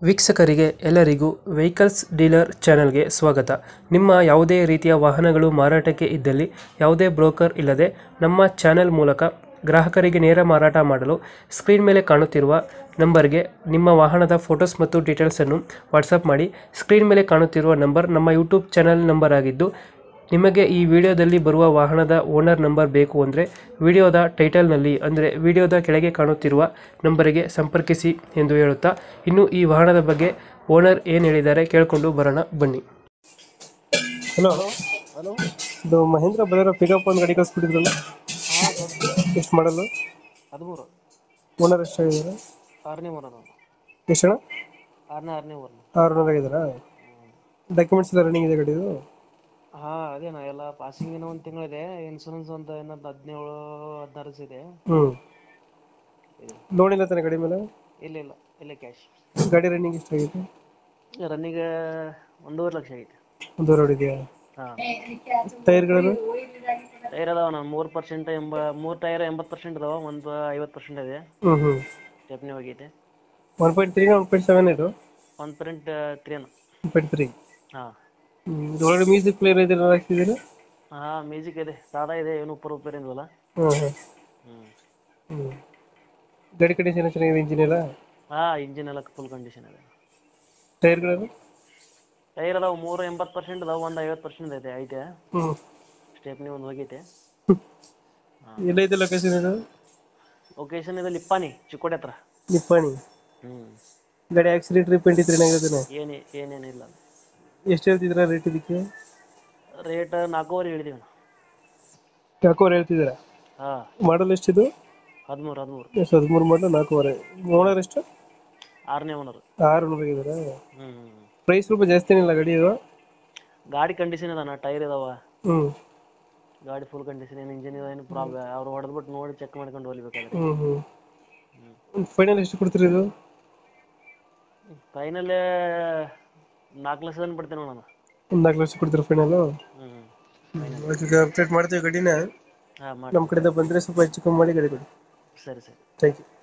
ವೀಕ್ಷಕರಿಗೆ ಎಲ್ಲರಿಗೂ vehicles dealer ಚಾನೆಲ್ಗೆ ಸ್ವಾಗತ ನಿಮ್ಮ ಯಾವುದೇ ರೀತಿಯ ವಾಹನಗಳು ಮಾರಾಟಕ್ಕೆ ಇದ್ದಲ್ಲಿ ಯಾವುದೇ ಬ್ರೋಕರ್ ಇಲ್ಲದೆ ನಮ್ಮ ಚಾನೆಲ್ ಮೂಲಕ ಗ್ರಾಹಕರಿಗೆ ನೇರ ಮಾರಾಟ ಮಾಡಲು ಸ್ಕ್ರೀನ್ ಮೇಲೆ ಕಾಣುತ್ತಿರುವ ನಂಬರ್ಗೆ ನಿಮ್ಮ ವಾಹನದ ಫೋಟೋಸ್ ಮತ್ತು ಡೀಟೇಲ್ಸನ್ನು ವಾಟ್ಸಪ್ ಮಾಡಿ ಸ್ಕ್ರೀನ್ ಮೇಲೆ ಕಾಣುತ್ತಿರುವ ನಂಬರ್ ನಮ್ಮ ಯೂಟ್ಯೂಬ್ ಚಾನೆಲ್ ನಂಬರ್ ಆಗಿದ್ದು ನಿಮಗೆ ಈ ವಿಡಿಯೋದಲ್ಲಿ ಬರುವ ವಾಹನದ ಓನರ್ ನಂಬರ್ ಬೇಕು ಅಂದರೆ ವಿಡಿಯೋದ ಟೈಟಲ್ನಲ್ಲಿ ಅಂದರೆ ವಿಡಿಯೋದ ಕೆಳಗೆ ಕಾಣುತ್ತಿರುವ ನಂಬರಿಗೆ ಸಂಪರ್ಕಿಸಿ ಎಂದು ಹೇಳುತ್ತಾ ಇನ್ನು ಈ ವಾಹನದ ಬಗ್ಗೆ ಓನರ್ ಏನು ಹೇಳಿದ್ದಾರೆ ಕೇಳಿಕೊಂಡು ಬರೋಣ ಬನ್ನಿ ಹಲೋ ಹಲೋ ಇದು ಮಹೇಂದ್ರ ಬಲೇರೋ ಪಿಕಪ್ ಒಂದು ಗಾಡಿ ಕಳಿಸ್ಬಿಟ್ಟಿದ್ರಲ್ಲ ಹಾಂ ಎಷ್ಟು ಮಾಡಲು ಹದಿಮೂರು ಓನರ್ ಎಷ್ಟಾಗಿದ್ದಾರೆ ಆರನೇ ಮೂರ ನಾವು ಎಷ್ಟು ಜನ ಆರನೇ ಆರನೇ ಮೂರ ಆರು ಓನರ್ ಆಗಿದ್ದಾರಾ ಡಾಕ್ಯುಮೆಂಟ್ಸ್ ಎಲ್ಲ ರನ್ನಿಂಗ್ ಇದೆ ಗಾಡಿದು ಹಾಂ ಅದೇನಾ ಎಲ್ಲ ಪಾಸಿಂಗ್ ಏನೋ ಒಂದು ತಿಂಗಳಿದೆ ಇನ್ಸೂರೆನ್ಸ್ ಒಂದು ಏನೊಂದು ಹದಿನೇಳು ಹದಿನಾರು ದಿವಸ ಇದೆ ಹ್ಞೂ ಲೋನ್ ಇಲ್ಲ ತಾನೆ ಗಾಡಿ ಮೇಲೆ ಇಲ್ಲ ಇಲ್ಲ ಇಲ್ಲ ಕ್ಯಾಶ್ ಗಾಡಿ ರನ್ನಿಂಗ್ ಎಷ್ಟಾಗಿದೆ ರನ್ನಿಗೆ ಒಂದೂವರೆ ಲಕ್ಷ ಆಗೈತೆ ಒಂದು ರೋಡ್ ಇದೆಯಾ ಹಾಂ ಟೈರ್ಗಳನ್ನು ಟೈರ್ ಅದಾವ ನಾನು ಮೂರು ಪರ್ಸೆಂಟ್ ಎಂಬ ಮೂರು ಟೈರ್ ಎಂಬತ್ತು ಪರ್ಸೆಂಟ್ ಅದಾವ ಒಂದು ಐವತ್ತು ಪರ್ಸೆಂಟ್ ಇದೆ ಹ್ಞೂ ಹ್ಞೂ ಸ್ಟೆಪ್ನಿ ಹೋಗೈತೆ one point three one point seven ಇದು ಒಂದು ಪರ್ಸೆಂಟ್ ತ್ರೀನ ಒನ್ ಪಾಯಿಂಟ್ ತ್ರೀ ಹಾಂ ಒಳಗಡೆ ಮ್ಯೂಸಿಕ್ ಪ್ಲೇಯರ್ ಇದೆ ಹಾಕ್ತಿದ್ದೀರಾ ಹಾಂ ಮ್ಯೂಸಿಕ್ ಇದೆ ಸಾದಾ ಇದೆ ಏನು ಉಪ್ಪರ್ ಉಪ್ಪರ್ ಏನಿಲ್ಲ ಹಾಂ ಹಾಂ ಹ್ಞೂ ಹ್ಞೂ ಗಾಡಿ ಕಂಡೀಷನ್ ಚೆನ್ನಾಗಿದೆ ಇಂಜಿನ್ ಎಲ್ಲ ಹಾಂ ಇಂಜಿನ್ ಎಲ್ಲ ಫುಲ್ ಕಂಡೀಷನ್ ಇದೆ ಟೈರ್ಗಳನ್ನು ಟೈರ್ ಅದಾವ ಮೂರು ಎಂಬತ್ತು ಪರ್ಸೆಂಟ್ ಅದಾವ ಒಂದು ಐವತ್ತು ಪರ್ಸೆಂಟ್ ಐತೆ ಐತೆ ಹ್ಞೂ ಸ್ಟೆಪ್ನಿ ಒಂದು ಹೋಗೈತೆ ಎಲ್ಲೈತೆ ಲೊಕೇಶನ್ ಇದು ಲೊಕೇಶನ್ ಇದೆ ಲಿಪ್ಪಾನಿ ಚಿಕ್ಕೋಡಿ ಹತ್ರ ನಿಪ್ಪಾಣಿ ಹ್ಞೂ ಗಾಡಿ ಆಕ್ಸಿಡೆಂಟ್ ರಿಪೇಂಟ್ ಇದ್ರೆ ಏನಾಗಿರ್ತಾನೆ ಏನೇ ಏನೇನಿಲ್ಲ ಎಷ್ಟು ಹೇಳ್ತಿದ್ದೀರಾ ರೇಟ್ ಇದಕ್ಕೆ ರೇಟ್ ನಾಲ್ಕೂವರೆ ಹೇಳಿದೀವಿ ನಾವು ನಾಲ್ಕೂವರೆ ಹೇಳ್ತಿದ್ದೀರಾ ಹಾಂ ಮಾಡಲ್ ಎಷ್ಟಿದು ಹದಿಮೂರು ಹದಿಮೂರು ಎಷ್ಟು ಹದಿಮೂರು ಮಾಡಲ್ ನಾಲ್ಕೂವರೆ ಓನರ್ ಎಷ್ಟು ಆರನೇ ಓನರ್ ಆರು ನೂರು ಆಗಿದ್ದಾರಾ ಹ್ಞೂ ಪ್ರೈಸ್ ಸ್ವಲ್ಪ ಜಾಸ್ತಿ ಏನಿಲ್ಲ ಗಾಡಿ ಇದು ಗಾಡಿ ಕಂಡೀಷನ್ ಅದಾನ ಟೈರ್ ಇದಾವ ಹ್ಞೂ ಗಾಡಿ ಫುಲ್ ಕಂಡೀಷನ್ ಏನು ಇಂಜಿನ್ ಏನು ಪ್ರಾಬ್ಲಮ್ ಅವ್ರು ಹೊಡೆದ್ಬಿಟ್ಟು ನೋಡಿ ಚೆಕ್ ಮಾಡ್ಕೊಂಡು ಹೊಲಿಬೇಕಾದ್ರೆ ಹ್ಞೂ ಹ್ಞೂ ಫೈನಲ್ ಎಷ್ಟು ಕೊಡ್ತೀರಿ ಇದು ಫೈನಲ್ ನಾಲ್ಕು ಲಕ್ಷ ತನಕ ಬಿಡ್ತೇನೆ ನೋಡೋಣ ಒಂದು ನಾಲ್ಕು ಲಕ್ಷ ಕೊಡ್ತೀರಾ ಫೈನಲು ಹ್ಞೂ ಓಕೆ ಅಪ್ಡೇಟ್ ಮಾಡ್ತೀವಿ ಗಾಡಿನ ಹಾಂ ಮಾಡಿ ನಮ್ಮ ಕಡೆಯಿಂದ ಬಂದರೆ ಸ್ವಲ್ಪ ಹೆಚ್ಚು ಕಮ್ಮಿ ಮಾಡಿ ಗಾಡಿ ಕೊಡಿ ಸರಿ ಸರಿ ಥ್ಯಾಂಕ್ ಯು